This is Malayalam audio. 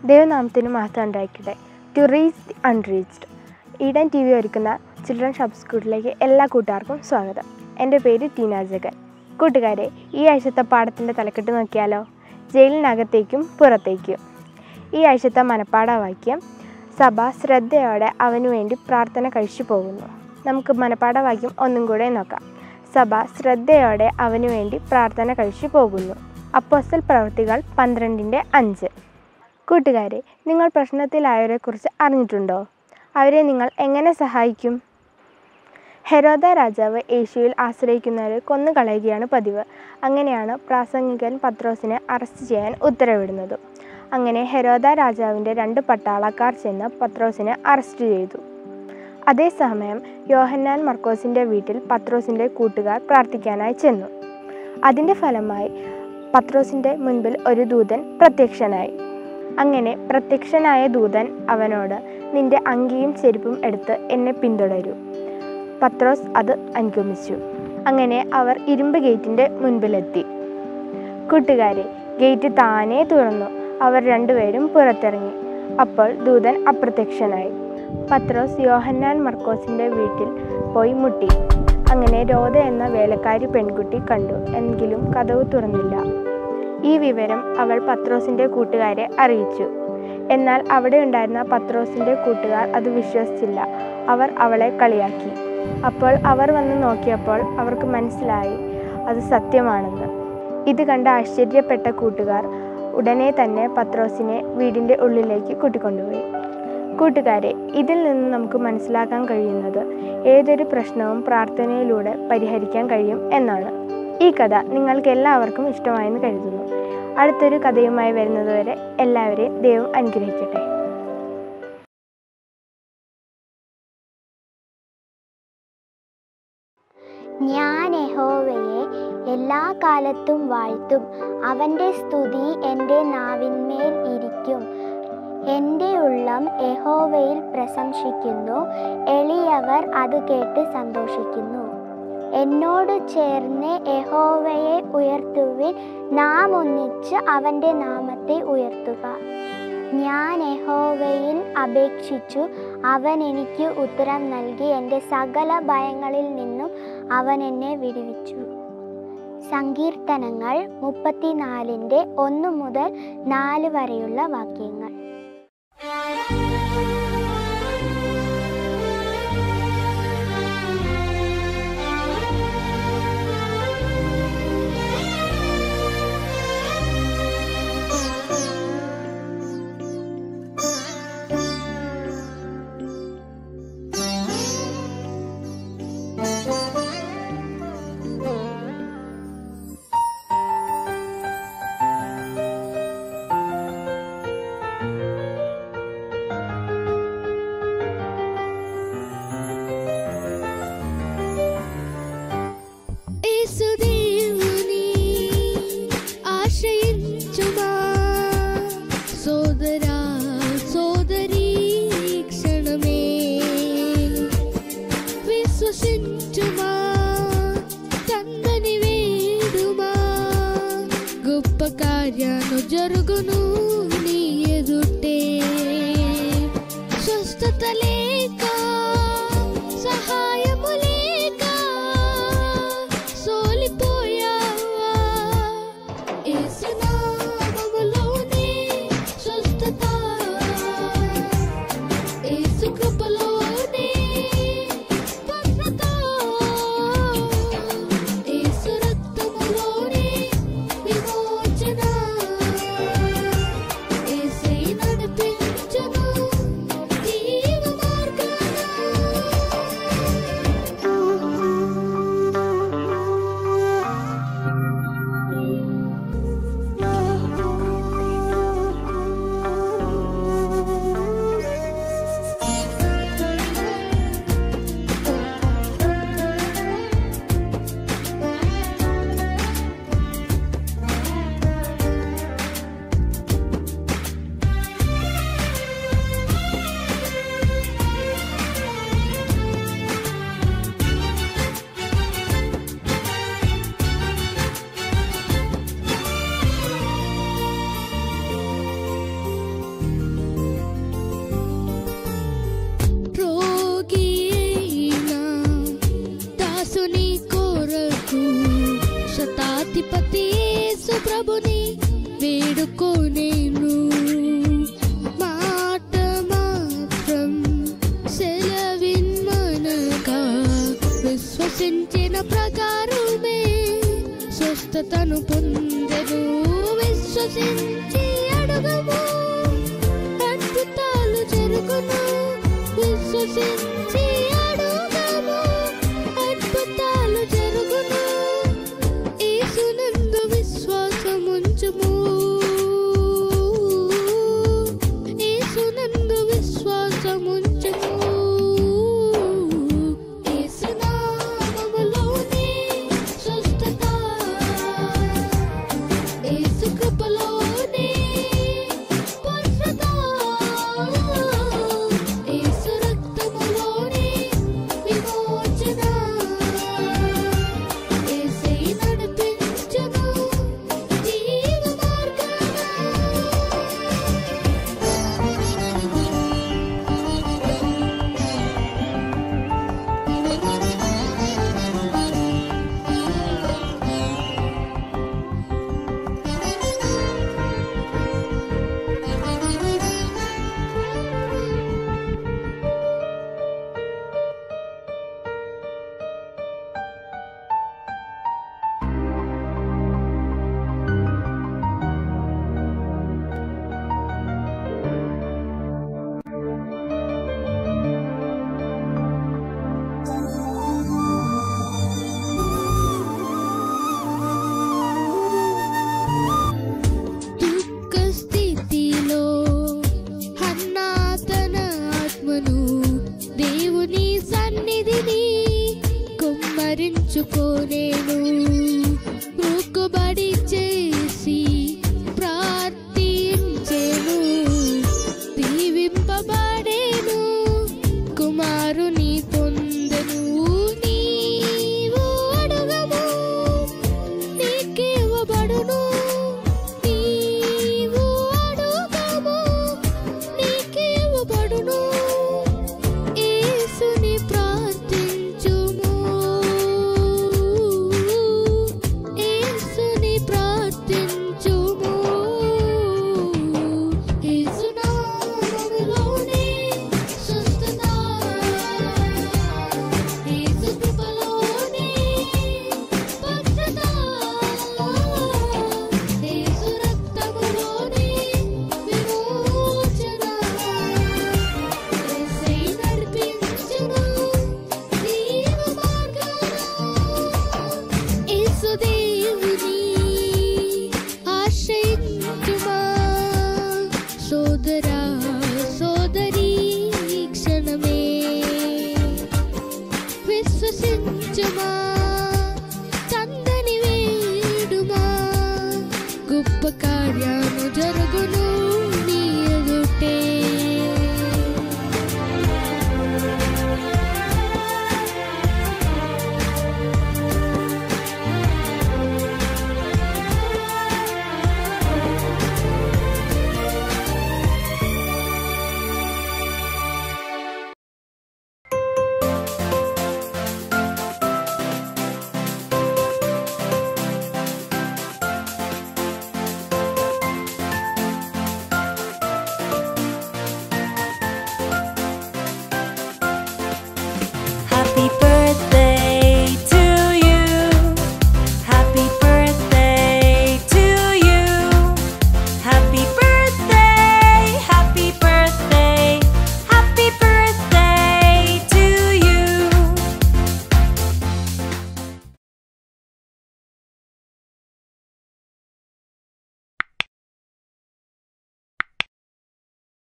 ദൈവനാമത്തിന് മഹത്വം ഉണ്ടായിരിക്കട്ടെ to reach the unreached Eden T V ഒരുക്കുന്ന ചിൽഡ്രൻ ഷബ് സ്കൂളിലേക്ക് എല്ലാ കൂട്ടുകാർക്കും സ്വാഗതം എൻ്റെ പേര് ടീന ജഗൻ കൂട്ടുകാരെ ഈ ആഴ്ചത്തെ പാഠത്തിൻ്റെ തലക്കെട്ട് നോക്കിയാലോ ജയിലിനകത്തേക്കും പുറത്തേക്കും ഈ ആഴ്ചത്തെ മനപ്പാഠ വാക്യം സഭ ശ്രദ്ധയോടെ അവനു വേണ്ടി പ്രാർത്ഥന കഴിച്ചു പോകുന്നു നമുക്ക് മനപ്പാഠ വാക്യം ഒന്നും കൂടെ നോക്കാം സഭ ശ്രദ്ധയോടെ അവനു വേണ്ടി പ്രാർത്ഥന കഴിച്ചു പോകുന്നു അപ്പോസ്റ്റൽ പ്രവൃത്തികൾ പന്ത്രണ്ടിൻ്റെ അഞ്ച് കൂട്ടുകാരെ നിങ്ങൾ പ്രശ്നത്തിലായവരെക്കുറിച്ച് അറിഞ്ഞിട്ടുണ്ടോ അവരെ നിങ്ങൾ എങ്ങനെ സഹായിക്കും ഹെരോദ രാജാവ് യേശുവിൽ ആശ്രയിക്കുന്നവരെ കൊന്നുകളയുകയാണ് പതിവ് അങ്ങനെയാണ് പ്രാസംഗികൻ പത്രോസിനെ അറസ്റ്റ് ചെയ്യാൻ ഉത്തരവിടുന്നത് അങ്ങനെ ഹെരോദ രാജാവിൻ്റെ രണ്ട് പട്ടാളക്കാർ ചെന്ന് പത്രോസിനെ അറസ്റ്റ് ചെയ്തു അതേസമയം യോഹന്നാൻ മർക്കോസിൻ്റെ വീട്ടിൽ പത്രോസിൻ്റെ കൂട്ടുകാർ പ്രാർത്ഥിക്കാനായി ചെന്നു അതിൻ്റെ ഫലമായി പത്രോസിൻ്റെ മുൻപിൽ ഒരു ദൂതൻ പ്രത്യക്ഷനായി അങ്ങനെ പ്രത്യക്ഷനായ ദൂതൻ അവനോട് നിന്റെ അങ്കിയും ചെരുപ്പും എടുത്ത് എന്നെ പിന്തുടരൂ പത്രോസ് അത് അനുഗമിച്ചു അങ്ങനെ അവർ ഇരുമ്പ് ഗേറ്റിൻ്റെ മുൻപിലെത്തി കൂട്ടുകാരെ ഗേറ്റ് താനേ തുറന്നു അവർ രണ്ടുപേരും പുറത്തിറങ്ങി അപ്പോൾ ദൂതൻ അപ്രത്യക്ഷനായി പത്രോസ് യോഹന്നാൻ മർക്കോസിൻ്റെ വീട്ടിൽ പോയി മുട്ടി അങ്ങനെ രോധ എന്ന വേലക്കാരി പെൺകുട്ടി കണ്ടു എങ്കിലും കഥവ് തുറന്നില്ല ഈ വിവരം അവൾ പത്രോസിൻ്റെ കൂട്ടുകാരെ അറിയിച്ചു എന്നാൽ അവിടെ ഉണ്ടായിരുന്ന പത്രോസിൻ്റെ കൂട്ടുകാർ അത് വിശ്വസിച്ചില്ല അവർ അവളെ കളിയാക്കി അപ്പോൾ അവർ വന്ന് നോക്കിയപ്പോൾ അവർക്ക് മനസ്സിലായി അത് സത്യമാണെന്ന് ഇത് കണ്ട് ആശ്ചര്യപ്പെട്ട കൂട്ടുകാർ ഉടനെ തന്നെ പത്രോസിനെ വീടിൻ്റെ ഉള്ളിലേക്ക് കൂട്ടിക്കൊണ്ടുപോയി കൂട്ടുകാരെ ഇതിൽ നിന്ന് നമുക്ക് മനസ്സിലാക്കാൻ കഴിയുന്നത് ഏതൊരു പ്രശ്നവും പ്രാർത്ഥനയിലൂടെ പരിഹരിക്കാൻ കഴിയും എന്നാണ് ഈ കഥ നിങ്ങൾക്ക് എല്ലാവർക്കും ഇഷ്ടമായെന്ന് കരുതുന്നു അടുത്തൊരു കഥയുമായി വരുന്നതുവരെ എല്ലാവരെയും ദൈവം അനുഗ്രഹിക്കട്ടെ ഞാൻ യഹോവയെ എല്ലാ കാലത്തും വാഴ്ത്തും അവൻ്റെ സ്തുതി എൻ്റെ നാവിന്മേൽ ഇരിക്കും എൻ്റെ ഉള്ളം യഹോവയിൽ പ്രശംസിക്കുന്നു എളിയവർ അത് കേട്ട് സന്തോഷിക്കുന്നു എന്നോട് ചേർന്ന് യഹോവയെ ഉയർത്തുവിൻ നാം ഒന്നിച്ച് അവൻ്റെ നാമത്തെ ഉയർത്തുക ഞാൻ യഹോവയിൽ അപേക്ഷിച്ചു അവൻ എനിക്ക് ഉത്തരം നൽകി എൻ്റെ സകല ഭയങ്ങളിൽ നിന്നും അവൻ എന്നെ വിടുവിച്ചു സങ്കീർത്തനങ്ങൾ മുപ്പത്തിനാലിൻ്റെ ഒന്ന് മുതൽ നാല് വരെയുള്ള വാക്യങ്ങൾ యేసుదేవుని ఆశ్రయించుమా సోదరా సోదరి క్షణమే విశ్వసించుమా కందని వేడుమా గొప్ప కార్యాలు జరుగును నీ ఎదుటే స్వస్థత లేక సహాయము లేక సోలిపోయావా యేసునామములోనే స్వస్థత యేసు కృపలోనే స్వస్థత యేసు రక్తములోనే విమోచన యేసు ప్రభుని వేడుకోనేను మాట మాత్రం సెలవిన్మనగా విశ్వసించిన ప్రకారమే స్వస్థతను పొందెను విశ్వసించి అడుగము అద్భుతాలు జరుగును విశ్వసించి అడుగము అద్భుతాలు జరుగును యేసునందు విశ్వాసముంచుము యేసునందు విశ్వాసముంచుము యేసునామములోనే స్వస్థత యేసు కృపలోనే పరిశుద్ధ యేసు రక్తములోనే విమోచన యేసే నడిపించును జీవ దుఃఖ స్థితిలో హన్నా తన ఆత్మను దేవుని సన్నిధిని కుమ్మరించుకోనేను మొక్కుబడి చేసి ప్రార్థించెను దీవింపబడేను కుమారుని పొందెను నీవు అడుగము నీకివ్వబడును నీవు అడుగము నీకివ్వబడును యేసుని ప్రార్థించుము యేసుని ప్రార్థించుము యేసునామములోనే స్వస్థత యేసు కృపలోనే భద్రత యేసు రక్తములోనే విమోచన యేసే నడిపించును జీవ మార్గాన యేసు దేవుని ఆశ్రయించుమా సోదరా సోదరి ఈ క్షణమే విశ్వసించుమా చందని వేడుమా గొప్ప కార్యాలు జరుగును నీ ఎదుటే